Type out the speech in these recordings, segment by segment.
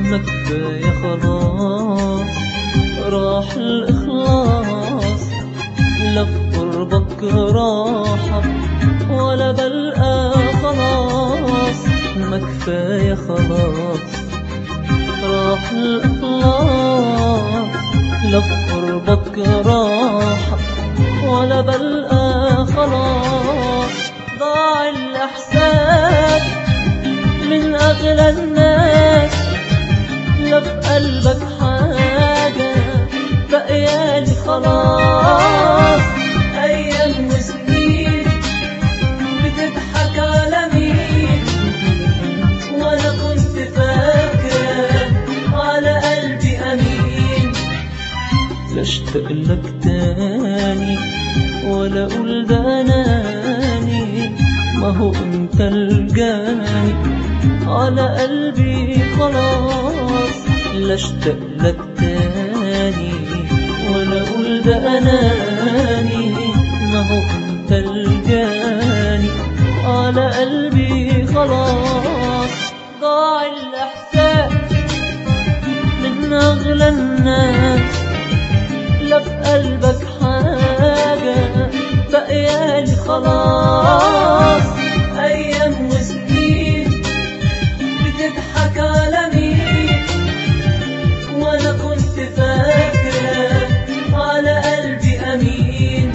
ما كفاية خلاص راح الإخلاص لا في قربك راحة ولا بلقى خلاص ما كفاية خلاص راح الإخلاص لا في قربك راحة ولا بلقى خلاص ضاع الإحساس من أغلى الناس لا في قلبك حاجة بقيالي خلاص أيام وسنين بتضحك على مين وأنا كنت فاكرة على قلبي أمين لا اشتاق لك تاني ولا اقول ده اناني ما هو انت الجاني على قلبي خلاص لا اشتاق لك تاني ولا اقول ده اناني ما هو انت الجاني على قلبي خلاص ضاع الاحساس من اغلى الناس لا في قلبك حاجة بقيالي خلاص أيام وسنين بتضحك على مين وأنا كنت فاكرة على قلبي أمين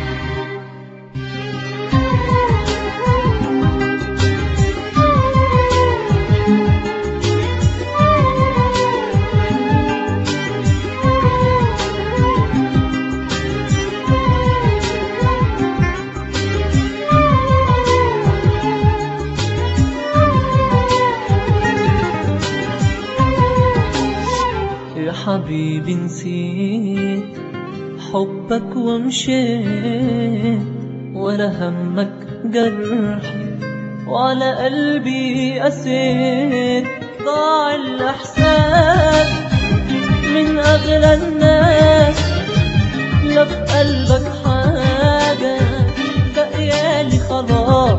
يا حبيبي نسيت حبك ومشيت ولا همك جرحي وعلى قلبي قسيت ضاع الإحساس من أغلى الناس لا في قلبك حاجة بقيالي خلاص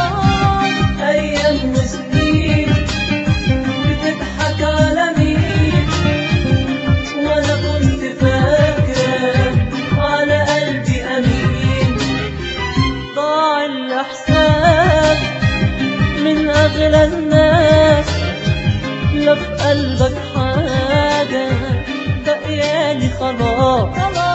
أيام وسنين بتضحك على مين وانا كنت فاكرة على قلبي امين ضاع الاحساس من اغلى الناس لا في قلبك حاجة بقيالي خلاص